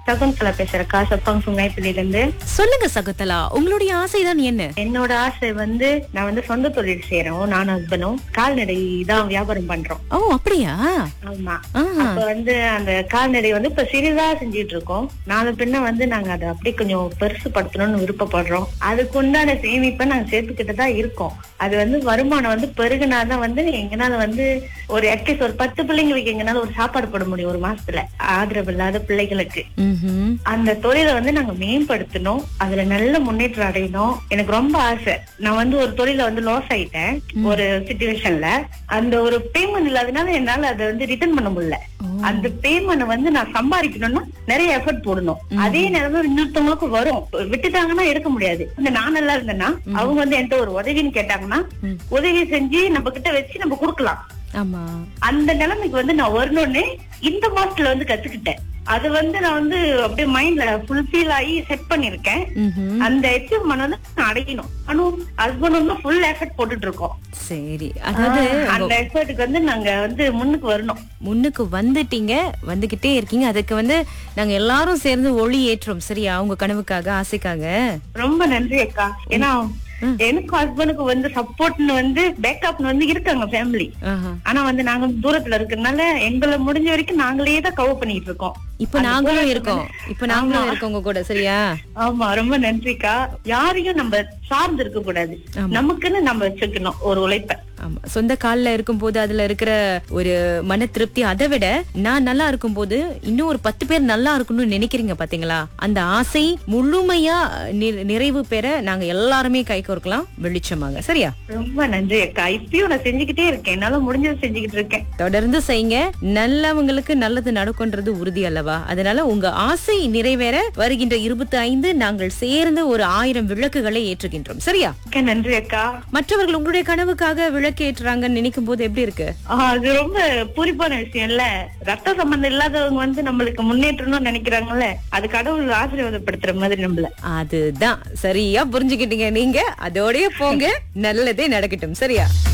சகுந்தலா பேசுறக்கா சப்பாங் சுங்காய்ப்பில இருந்து சொல்லுங்க சகுந்தலா உங்களுடைய ஆசைதான் என்ன என்னோட ஆசை வந்து நான் வந்து சொந்த தொழில் செய்யறோம் நானும் ஹஸ்பண்டும் கால்நடை தான் வியாபாரம் பண்றோம் ஓ அப்படியா ஆமா ஆஹா. அப்ப வந்து அந்த கால்நடை வந்து இப்ப சிறிதா செஞ்சுட்டு இருக்கோம் நாலு பின்ன வந்து நாங்க அதை அப்படியே கொஞ்சம் பெருசு படுத்தணும்னு விருப்பப்படுறோம் அதுக்கு உண்டான சேமிப்பை நாங்க சேர்த்துக்கிட்டு தான் இருக்கோம் அது வந்து வருமானம் வந்து பெருகுனாதான் வந்து எங்கனால வந்து ஒரு அட்லீஸ்ட் ஒரு பத்து பிள்ளைங்களுக்கு எங்கனால ஒரு சாப்பாடு போட முடியும் ஒரு மாசத்துல ஆதரவு இல்லாத பிள்ளைகளுக்கு ம்ஹும். அந்த தொழிலை வந்து நாங்க மேம்படுத்தணும் அதுல நல்ல முன்னேற்றம் அடையணும் எனக்கு ரொம்ப ஆசை நான் வந்து ஒரு தொழில வந்து லாஸ் ஆயிட்டேன் ஒரு சுச்சுவேஷன்ல அந்த ஒரு பேமெண்ட் இல்லாதனால என்னால அதை வந்து ரிட்டர்ன் பண்ண முடியல ஓ. அந்த பேமெண்ட் வந்து நான் சம்பாதிக்கணும்னா நிறைய எஃபர்ட் போடணும் அதே நேரம் இன்னொருத்தவங்களுக்கு வரும் விட்டுட்டாங்கன்னா எடுக்க முடியாது இந்த நான் நல்லா இருந்தேன்னா அவங்க வந்து என்கிட்ட ஒரு உதவின்னு கேட்டாங்கன்னா ம். உதவி செஞ்சு நம்ம கிட்ட வச்சு நம்ம கொடுக்கலாம் ஆமா அந்த நிலைமைக்கு வந்து நான் வரணும்னு இந்த மாசத்துல வந்து கத்துக்கிட்டேன் அது வந்து நான் வந்து அப்படியே மைண்ட்ல ஃபுல்ஃபில் ஆகி செட் பண்ணிருக்கேன் ம்ஹும். அந்த அச்சீவ்மெண்ட் வந்து நான் அடையணும் ஆனா ஹஸ்பண்ட் வந்து ஃபுல் எஃபர்ட் போட்டுட்டு இருக்கோம் சரி அதாவது அந்த எஃபர்ட்டுக்கு வந்து நாங்க வந்து முன்னுக்கு வரணும் முன்னுக்கு வந்துட்டீங்க வந்துகிட்டே இருக்கீங்க அதுக்கு வந்து நாங்க எல்லாரும் சேர்ந்து ஒளி ஏற்றோம் சரியா உங்க கனவுக்காக ஆசைக்காக ரொம்ப நன்றி அக்கா ஏன்னா எனக்கும் ஹஸ்பண்டுக்கு வந்து சப்போர்ட்னு வந்து பேக்கப்னு வந்து இருக்காங்க ஃபேமிலி ஆஹா. ஆனா வந்து நாங்க தூரத்துல இருக்கறனால எங்களை முடிஞ்ச வரைக்கும் நாங்களே தான் கவர் பண்ணிட்டு இருக்கோம் இப்ப நாங்களும் இருக்கோம் இப்ப நாங்களும் இருக்கோம் உங்க கூட சரியா ஆமா ரொம்ப நன்றிக்கா யாரையும் நம்ம சார்ந்து இருக்க கூடாது நமக்குன்னு நம்ம வச்சுக்கணும் ஒரு உழைப்ப ஆமா சொந்த கால்ல இருக்கும்போது அதுல இருக்கிற ஒரு மன திருப்தி அதை விட நான் நல்லா இருக்கும்போது இன்னும் ஒரு பத்து பேர் நல்லா இருக்கணும்னு நினைக்கிறீங்க பாத்தீங்களா அந்த ஆசை முழுமையா நி- நிறைவு பெற நாங்க எல்லாருமே கை கோர்க்கலாம் வெளிச்சமாக சரியா ரொம்ப நன்றி அக்கா இப்பயும் நான் செஞ்சுக்கிட்டே இருக்கேன் என்னால முடிஞ்சதை செஞ்சுக்கிட்டு இருக்கேன் தொடர்ந்து செய்யுங்க நல்லவங்களுக்கு நல்லது நடக்கும்ன்றது உறுதி அல்லவா அதனால உங்க ஆசை நிறைவேற வருகின்ற இருபத்தி ஐந்து நாங்கள் சேர்ந்து ஒரு ஆயிரம் விளக்குகளை ஏற்றுகின்றோம் சரியா மிக்க நன்றி அக்கா மற்றவர்கள் உங்களுடைய கனவுக்காக விளக்கு ஏற்றுறாங்கன்னு நினைக்கும் போது எப்படி இருக்கு ஆஹ் அது ரொம்ப பூரிப்பான விஷயம் இல்ல ரத்த சம்பந்தம் இல்லாதவங்க வந்து நம்மளுக்கு முன்னேற்றணும்னு நினைக்கிறாங்கல்ல அது கடவுள் ஆசீர்வாதப்படுத்துற மாதிரி நம்மள அதுதான் சரியா புரிஞ்சுக்கிட்டீங்க நீங்க அதோடய போங்க நல்லதே நடக்கட்டும் சரியா